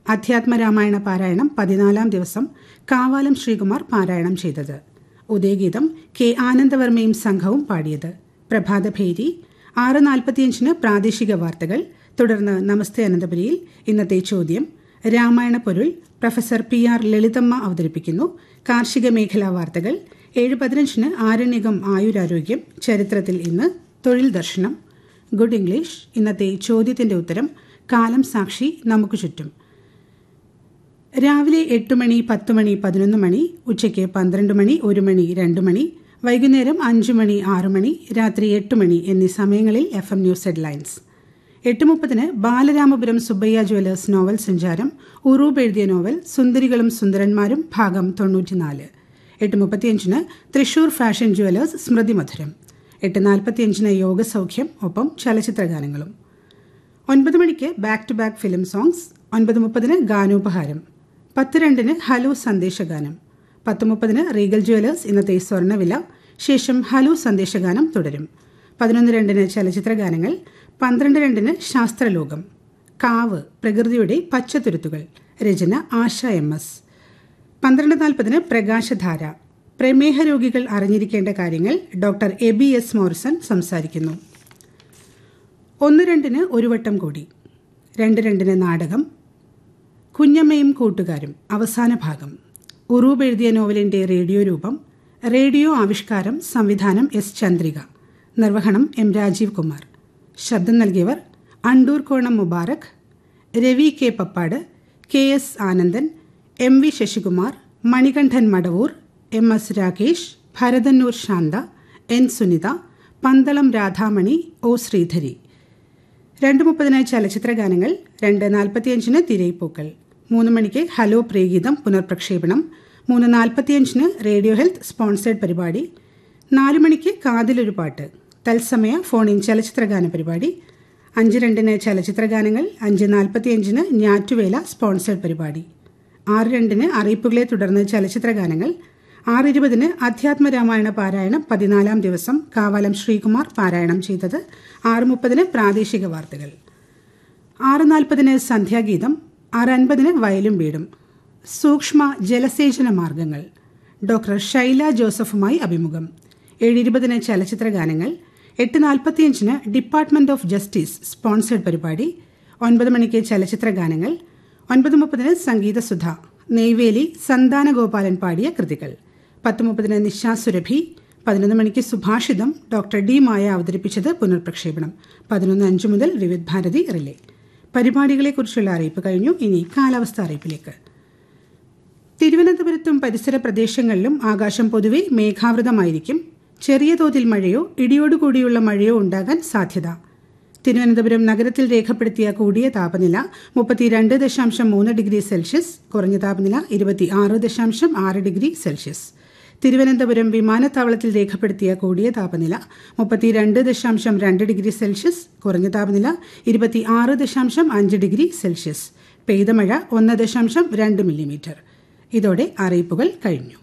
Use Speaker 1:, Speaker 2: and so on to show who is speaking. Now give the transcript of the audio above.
Speaker 1: അധ്യാത്മരാമായണ പാരായണം പതിനാലാം ദിവസം കാവാലം ശ്രീകുമാർ പാരായണം ചെയ്തത് ഉദയഗീതം കെ ആനന്ദവർമ്മയും സംഘവും പാടിയത് പ്രഭാതഭേരി ആറ് നാൽപ്പത്തിയഞ്ചിന് പ്രാദേശിക വാർത്തകൾ തുടർന്ന് നമസ്തേ അനന്തപുരിയിൽ ഇന്നത്തെ ചോദ്യം രാമായണ പൊരുൾ പ്രൊഫസർ പി ആർ ലളിതമ്മ അവതരിപ്പിക്കുന്നു കാർഷിക മേഖലാ വാർത്തകൾ ഏഴ് പതിനഞ്ചിന് ആരണ്യകം ആയുരാരോഗ്യം ചരിത്രത്തിൽ ഇന്ന് തൊഴിൽ ദർശനം ഗുഡ് ഇംഗ്ലീഷ് ഇന്നത്തെ ചോദ്യത്തിന്റെ ഉത്തരം കാലം സാക്ഷി നമുക്ക് ചുറ്റും രാവിലെ എട്ട് മണി പത്ത് മണി പതിനൊന്ന് മണി ഉച്ചയ്ക്ക് പന്ത്രണ്ട് മണി ഒരു മണി രണ്ട് മണി വൈകുന്നേരം അഞ്ച് മണി ആറ് മണി രാത്രി എട്ട് മണി എന്നീ സമയങ്ങളിൽ എഫ് എം ന്യൂസ് ഹെഡ്ലൈൻസ് എട്ട് മുപ്പതിന് ബാലരാമപുരം സുബ്ബയ്യ ജ്വല്ലേഴ്സ് നോവൽ സഞ്ചാരം ഉറൂബ് എഴുതിയ നോവൽ സുന്ദരികളും സുന്ദരന്മാരും ഭാഗം തൊണ്ണൂറ്റിനാല് എട്ട് മുപ്പത്തിയഞ്ചിന് തൃശൂർ ഫാഷൻ ജ്വല്ലേഴ്സ് സ്മൃതി മധുരം എട്ട് നാൽപ്പത്തിയഞ്ചിന് യോഗസൗഖ്യം ഒപ്പം ചലച്ചിത്ര ഗാനങ്ങളും ഒൻപത് മണിക്ക് back to back film songs ഒൻപത് മുപ്പതിന് ഗാനോപഹാരം പത്ത് രണ്ടിന് ഹലോ സന്ദേശഗാനം പത്ത് മുപ്പതിന് റീഗൽ ജ്വല്ലേഴ്സ് ഇന്നത്തെ സ്വർണ്ണവില ശേഷം ഹലോ സന്ദേശഗാനം തുടരും പതിനൊന്ന് രണ്ടിന് ചലച്ചിത്ര ഗാനങ്ങൾ പന്ത്രണ്ട് രണ്ടിന് ശാസ്ത്രലോകം കാവ് പ്രകൃതിയുടെ പച്ചത്തുരുത്തുകൾ രചന ആശ എം എസ് പന്ത്രണ്ട് നാൽപ്പതിന് പ്രകാശധാര പ്രമേഹ രോഗികൾ അറിഞ്ഞിരിക്കേണ്ട കാര്യങ്ങൾ ഡോക്ടർ എബി എസ് മോറിസൺ സംസാരിക്കുന്നു ഒന്ന് രണ്ടിന് ഒരു വട്ടം കൂടി രണ്ട് രണ്ടിന് നാടകം കുഞ്ഞമ്മയും കൂട്ടുകാരും അവസാന ഭാഗം ഉറൂബ് എഴുതിയ നോവലിന്റെ റേഡിയോ രൂപം റേഡിയോ ആവിഷ്കാരം സംവിധാനം എസ് ചന്ദ്രിക നിർവഹണം എം രാജീവ് കുമാർ ശബ്ദം നൽകിയവർ Andoorkonam Mubarak Ravi K Pappad K S Anandan M V Sasikumar Manikandan Madavoor M S Rakesh Bharathannoor Santha N Sunitha Pandalam Radhamani O Sreedhari രണ്ട് മുപ്പതിന് ചലച്ചിത്ര ഗാനങ്ങൾ രണ്ട് നാൽപ്പത്തിയഞ്ചിന് തിരയിപ്പൂക്കൾ മൂന്ന് മണിക്ക് ഹലോ പ്രിയഗീതം പുനർപ്രക്ഷേപണം മൂന്ന് നാൽപ്പത്തിയഞ്ചിന് റേഡിയോ ഹെൽത്ത് സ്പോൺസേഡ് പരിപാടി നാല് മണിക്ക് കാതിലൊരു പാട്ട് തത്സമയ ഫോൺ ഇൻ ചലച്ചിത്ര ഗാന പരിപാടി അഞ്ച് രണ്ടിന് ചലച്ചിത്ര ഗാനങ്ങൾ അഞ്ച് നാൽപ്പത്തിയഞ്ചിന് ഞാറ്റുവേല സ്പോൺസേഡ് പരിപാടി ആറ് രണ്ടിന് അറിയിപ്പുകളെ തുടർന്ന് ചലച്ചിത്ര ഗാനങ്ങൾ ആറ് ഇരുപതിന് അധ്യാത്മരാമായണ പാരായണം പതിനാലാം ദിവസം കാവാലം ശ്രീകുമാർ പാരായണം ചെയ്തത് ആറ് മുപ്പതിന് പ്രാദേശിക വാർത്തകൾ ആറ് നാൽപ്പതിന് സന്ധ്യാഗീതം ആറ് അൻപതിന് വയലും വീടും സൂക്ഷ്മ ജലസേചന മാർഗങ്ങൾ ഡോക്ടർ ഷൈല ജോസഫുമായി അഭിമുഖം ഏഴ് ഇരുപതിന് ചലച്ചിത്ര ഗാനങ്ങൾ എട്ട് നാൽപ്പത്തിയഞ്ചിന് ഡിപ്പാർട്ട്മെന്റ് ഓഫ് ജസ്റ്റിസ് സ്പോൺസേഡ് പരിപാടി ഒൻപത് മണിക്ക് ചലച്ചിത്ര ഗാനങ്ങൾ ഒൻപത് മുപ്പതിന് സംഗീതസുധ നെയ്വേലി സന്താന ഗോപാലൻ പാടിയ കൃതികൾ പത്ത് മുപ്പതിന് നിശാ സുരഭി പതിനൊന്ന് മണിക്ക് സുഭാഷിതം ഡോക്ടർ ഡി മായ അവതരിപ്പിച്ചത് പുനർപ്രക്ഷേപണം പതിനൊന്ന് അഞ്ച് മുതൽ വിവിധ് ഭാരതി റിലേ പരിപാടികളെക്കുറിച്ചുള്ള അറിയിപ്പ് കഴിഞ്ഞു ഇനി കാലാവസ്ഥ അറിയിപ്പിലേക്ക് തിരുവനന്തപുരത്തും പരിസര പ്രദേശങ്ങളിലും ആകാശം പൊതുവെ മേഘാവൃതമായിരിക്കും ചെറിയ തോതിൽ മഴയോ ഇടിയോടുകൂടിയുള്ള മഴയോ ഉണ്ടാകാൻ സാധ്യത തിരുവനന്തപുരം നഗരത്തിൽ രേഖപ്പെടുത്തിയ കൂടിയ താപനില മുപ്പത്തിരണ്ട് ദശാംശം മൂന്ന് ഡിഗ്രി സെൽഷ്യസ് കുറഞ്ഞ താപനില ഇരുപത്തി ആറ് ദശാംശം ആറ് ഡിഗ്രി സെൽഷ്യസ് തിരുവനന്തപുരം വിമാനത്താവളത്തിൽ രേഖപ്പെടുത്തിയ കൂടിയ താപനില മുപ്പത്തിരണ്ട് ദശാംശം രണ്ട് ഡിഗ്രി സെൽഷ്യസ് കുറഞ്ഞ താപനില ഇരുപത്തി ആറ് ദശാംശം അഞ്ച് ഡിഗ്രി സെൽഷ്യസ് പെയ്ത മഴ ഒന്ന് ദശാംശം രണ്ട് മില്ലിമീറ്റർ ഇതോടെ അറിയിപ്പുകൾ കഴിഞ്ഞു